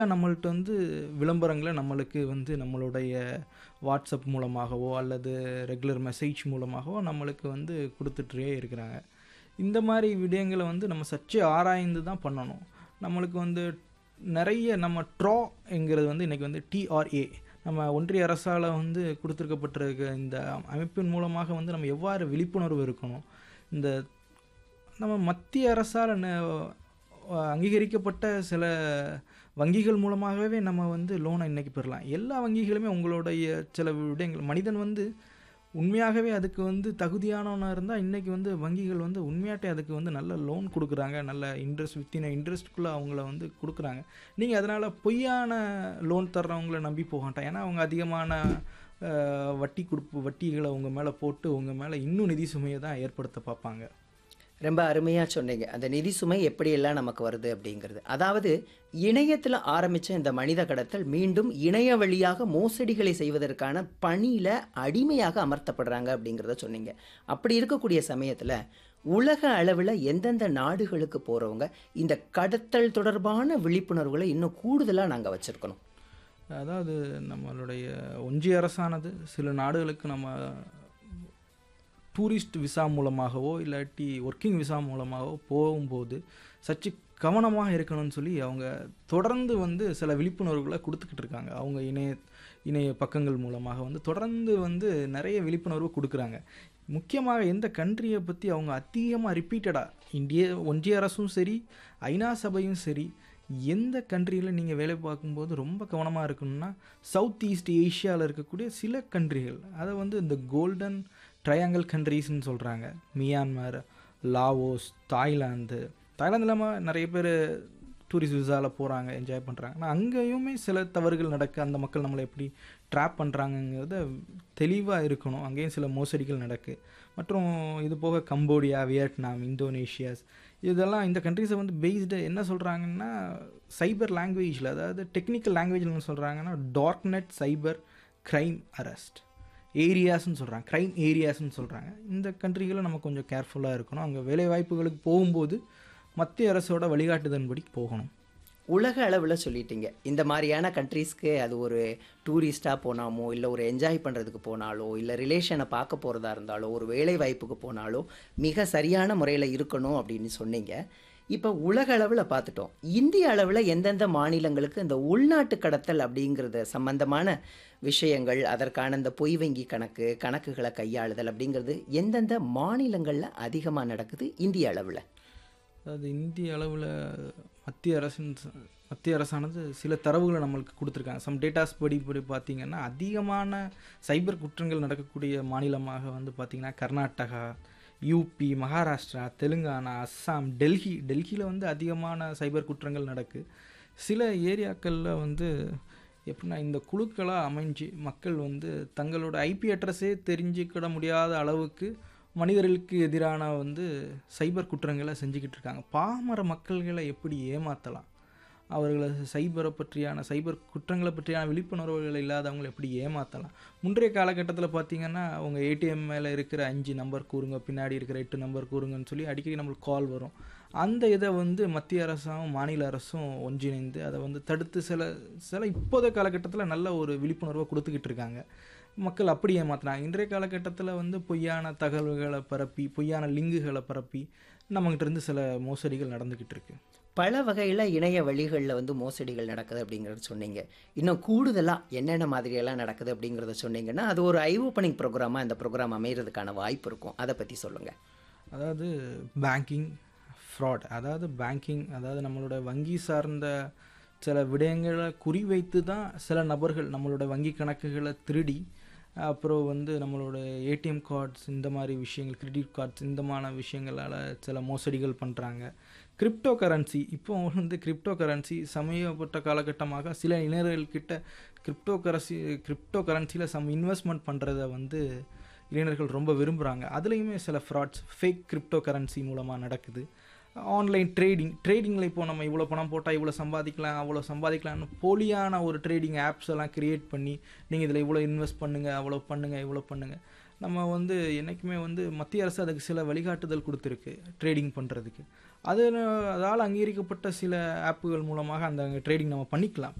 நம்மள்ட்ட வந்து விளம்பரங்கள நம்மளுக்கு வந்து நம்மளுடைய வாட்ஸ்அப் மூலமாகவோ அல்லது ரெகுலர் மெசேஜ் மூலமாகவோ நம்மளுக்கு வந்து கொடுத்துட்டே இருக்கிறாங்க இந்த மாதிரி விடயங்களை வந்து நம்ம சற்றே ஆராய்ந்து தான் பண்ணணும் நம்மளுக்கு வந்து நிறைய நம்ம ட்ரா என்கிறது வந்து இன்றைக்கி வந்து டிஆர்ஏ நம்ம ஒன்றிய அரசால் வந்து கொடுத்துருக்கப்பட்டிருக்க இந்த அமைப்பின் மூலமாக வந்து நம்ம எவ்வாறு விழிப்புணர்வு இருக்கணும் இந்த நம்ம மத்திய அரசால் ந- அங்கீகரிக்கப்பட்ட சில வங்கிகள் மூலமாகவே நம்ம வந்து லோனை இன்னைக்கு பெறலாம் எல்லா வங்கிகளுமே உங்களுடைய சில விடயங்கள் மனிதன் வந்து உண்மையாகவே அதுக்கு வந்து தகுதியானவனா இருந்தால் இன்றைக்கி வந்து வங்கிகள் வந்து உண்மையாட்டே அதுக்கு வந்து நல்ல லோன் கொடுக்குறாங்க நல்ல இன்ட்ரெஸ்ட் வித்தின் இன்ட்ரெஸ்ட்குள்ளே அவங்கள வந்து கொடுக்குறாங்க நீங்கள் அதனால் பொய்யான லோன் தர்றவங்கள நம்பி போக மாட்டாங்க ஏன்னா அவங்க அதிகமான அஹ், வட்டி கொடுப்பு வட்டிகளை உங்கள் மேலே போட்டு உங்கள் மேலே இன்னும் நிதி சுமையை தான் ஏற்படுத்த பார்ப்பாங்க ரொம்ப அருமையாக சொன்னீங்க அந்த நிதி சுமை எப்படியெல்லாம் நமக்கு வருது அப்படிங்கிறது அதாவது இணையத்தில் ஆரம்பித்த இந்த மனித கடத்தல் மீண்டும் இணைய வழியாக மோசடிகளை செய்வதற்கான பணியில் அடிமையாக அமர்த்தப்படுறாங்க அப்படிங்கிறத சொன்னீங்க அப்படி இருக்கக்கூடிய சமயத்தில் உலக அளவில் எந்தெந்த நாடுகளுக்கு போகிறவங்க இந்த கடத்தல் தொடர்பான விழிப்புணர்வுகளை இன்னும் கூடுதலாக நாங்கள் வச்சுருக்கணும் அதாவது நம்மளுடைய ஒன்றிய அரசானது சில நாடுகளுக்கு நம்ம டூரிஸ்ட் விசா மூலமாகவோ இல்லாட்டி ஒர்க்கிங் விசா மூலமாகவோ போகும்போது சற்று கவனமாக இருக்கணும்னு சொல்லி அவங்க தொடர்ந்து வந்து சில விழிப்புணர்வுகளை கொடுத்துக்கிட்டு இருக்காங்க அவங்க இணைய இணைய பக்கங்கள் மூலமாக வந்து தொடர்ந்து வந்து நிறைய விழிப்புணர்வு கொடுக்குறாங்க முக்கியமாக எந்த கண்ட்ரியை பற்றி அவங்க அதிகமாக ரிப்பீட்டடாக இந்திய ஒன்றிய அரசும் சரி ஐநா சபையும் சரி எந்த கண்ட்ரியில் நீங்கள் வேலை பார்க்கும்போது ரொம்ப கவனமாக இருக்கணும்னா சவுத் ஈஸ்ட் ஏஷியாவில் இருக்கக்கூடிய சில கண்ட்ரிகள் அதை வந்து இந்த கோல்டன் ட்ரையாங்கிள் கண்ட்ரீஸ்னு சொல்கிறாங்க மியான்மர் லாவோஸ் தாய்லாந்து தாய்லாந்து இல்லாமல் நிறைய பேர் டூரிஸ்ட் விசாவில் போகிறாங்க என்ஜாய் பண்ணுறாங்க ஆனால் அங்கேயுமே சில தவறுகள் நடக்க அந்த மக்கள் நம்மளை எப்படி ட்ராப் பண்ணுறாங்கங்கிறத தெளிவாக இருக்கணும் அங்கேயும் சில மோசடிகள் நடக்கு மற்றும் இது போக கம்போடியா வியட்நாம் இந்தோனேஷியாஸ் இதெல்லாம் இந்த கண்ட்ரிஸை வந்து பேஸ்டு என்ன சொல்கிறாங்கன்னா சைபர் லாங்குவேஜில் அதாவது டெக்னிக்கல் லாங்குவேஜில் என்ன சொல்கிறாங்கன்னா dark net cyber crime arrest ஏரியாஸ்னு சொல்கிறாங்க க்ரைம் ஏரியாஸ்னு சொல்கிறாங்க இந்த கண்ட்ரிகளை நம்ம கொஞ்சம் கேர்ஃபுல்லாக இருக்கணும் அங்கே வேலை வாய்ப்புகளுக்கு போகும்போது மத்திய அரசோட வழிகாட்டுதன்படி போகணும் உலக அளவில் சொல்லிட்டீங்க இந்த மாதிரியான கண்ட்ரீஸ்க்கு அது ஒரு டூரிஸ்ட்டாக போனாமோ இல்லை ஒரு என்ஜாய் பண்ணுறதுக்கு போனாலோ இல்லை ரிலேஷனை பார்க்க போகிறதா இருந்தாலோ ஒரு வேலை வாய்ப்புக்கு போனாலோ மிக சரியான முறையில் இருக்கணும் அப்படின்னு சொன்னீங்க இப்போ உலக அளவில் பார்த்துட்டோம் இந்திய அளவில் எந்தெந்த மாநிலங்களுக்கு இந்த உள்நாட்டு கடத்தல் அப்படிங்கிறது சம்பந்தமான விஷயங்கள் அதற்கான இந்த பொய் வங்கி கணக்கு கணக்குகளை கையாளுதல் அப்படிங்கிறது எந்தெந்த மாநிலங்களில் அதிகமாக நடக்குது இந்திய அளவில் அதாவது இந்திய அளவில் மத்திய அரசின் ச- மத்திய அரசானது சில தரவுகளை நம்மளுக்கு கொடுத்துருக்காங்க சம் டேட்டாஸ் படி படி பார்த்தீங்கன்னா அதிகமான சைபர் குற்றங்கள் நடக்கக்கூடிய மாநிலமாக வந்து பார்த்திங்கன்னா கர்நாடகா யூபி மகாராஷ்டிரா தெலுங்கானா அஸ்ஸாம் டெல்லி டெல்லியில் வந்து அதிகமான சைபர் குற்றங்கள் நடக்கு சில ஏரியாக்களில் வந்து எப்படின்னா இந்த குழுக்களாக அமைஞ்சு மக்கள் வந்து தங்களோட ஐபி அட்ரஸே தெரிஞ்சுக்கிட முடியாத அளவுக்கு மனிதர்களுக்கு எதிரான வந்து சைபர் குற்றங்களை செஞ்சுக்கிட்டு இருக்காங்க பாமர மக்கள்களை எப்படி ஏமாற்றலாம் அவர்களை சைபரை பற்றியான சைபர் குற்றங்களை பற்றியான விழிப்புணர்வுகள் இல்லாதவங்களை எப்படி ஏமாற்றலாம் முன்றைய காலகட்டத்தில் பார்த்தீங்கன்னா அவங்க ஏடிஎம் மேலே இருக்கிற அஞ்சு நம்பர் கூறுங்க பின்னாடி இருக்கிற எட்டு நம்பர் கூறுங்கன்னு சொல்லி அடிக்கடி நம்மளுக்கு கால் வரும் அந்த இதை வந்து மத்திய அரசும் மாநில அரசும் ஒன்றிணைந்து அதை வந்து தடுத்து சில சில இப்போதைய காலகட்டத்தில் நல்ல ஒரு விழிப்புணர்வை கொடுத்துக்கிட்டு இருக்காங்க மக்கள் அப்படி ஏமாத்துறாங்க இன்றைய காலகட்டத்தில் வந்து பொய்யான தகவல்களை பரப்பி பொய்யான லிங்குகளை பரப்பி நம்மகிட்ட இருந்து சில மோசடிகள் நடந்துக்கிட்டு இருக்கு பல வகையில் இணைய வழிகளில் வந்து மோசடிகள் நடக்குது அப்படிங்கிறத சொன்னீங்க இன்னும் கூடுதலாக என்னென்ன மாதிரியெல்லாம் நடக்குது அப்படிங்கிறத சொன்னீங்கன்னா அது ஒரு ஐ ஓப்பனிங் ப்ரோக்ராமாக இந்த ப்ரோக்ராம் அமைகிறதுக்கான வாய்ப்பு இருக்கும் அதை பற்றி சொல்லுங்கள் அதாவது பேங்கிங் ஃப்ராட் அதாவது பேங்கிங் அதாவது நம்மளோட வங்கி சார்ந்த சில விடயங்களை குறிவைத்து தான் சில நபர்கள் நம்மளோட வங்கி கணக்குகளை திருடி அப்புறம் வந்து நம்மளோட ஏடிஎம் கார்ட்ஸ் இந்த மாதிரி விஷயங்கள் கிரெடிட் கார்ட்ஸ் இந்த மாதிரி விஷயங்களால் சில மோசடிகள் பண்ணுறாங்க கிரிப்டோ கரன்சி இப்போ வந்து கிரிப்டோ கரன்சி சமீபப்பட்ட காலகட்டமாக சில இளைஞர்கள்கிட்ட கிரிப்டோ கரன்சி கிரிப்டோ கரன்சியில் சம் இன்வெஸ்ட்மெண்ட் பண்ணுறத வந்து இளைஞர்கள் ரொம்ப விரும்புகிறாங்க அதுலேயுமே சில ஃப்ராட்ஸ் ஃபேக் கிரிப்டோ கரன்சி மூலமாக நடக்குது ஆன்லைன் ட்ரேடிங் ட்ரேடிங்கில் இப்போ நம்ம இவ்வளோ பணம் போட்டால் இவ்வளோ சம்பாதிக்கலாம் அவ்வளோ சம்பாதிக்கலாம்னு போலியான ஒரு ட்ரேடிங் ஆப்ஸ் எல்லாம் கிரியேட் பண்ணி நீங்கள் இதில் இவ்வளோ இன்வெஸ்ட் பண்ணுங்கள் அவ்வளோ பண்ணுங்கள் இவ்வளோ பண்ணுங்கள் நம்ம வந்து என்றைக்குமே வந்து மத்திய அரசு அதுக்கு சில வழிகாட்டுதல் கொடுத்துருக்கு ட்ரேடிங் பண்ணுறதுக்கு அது அதால் அங்கீகரிக்கப்பட்ட சில ஆப்புகள் மூலமாக அந்த ட்ரேடிங் நம்ம பண்ணிக்கலாம்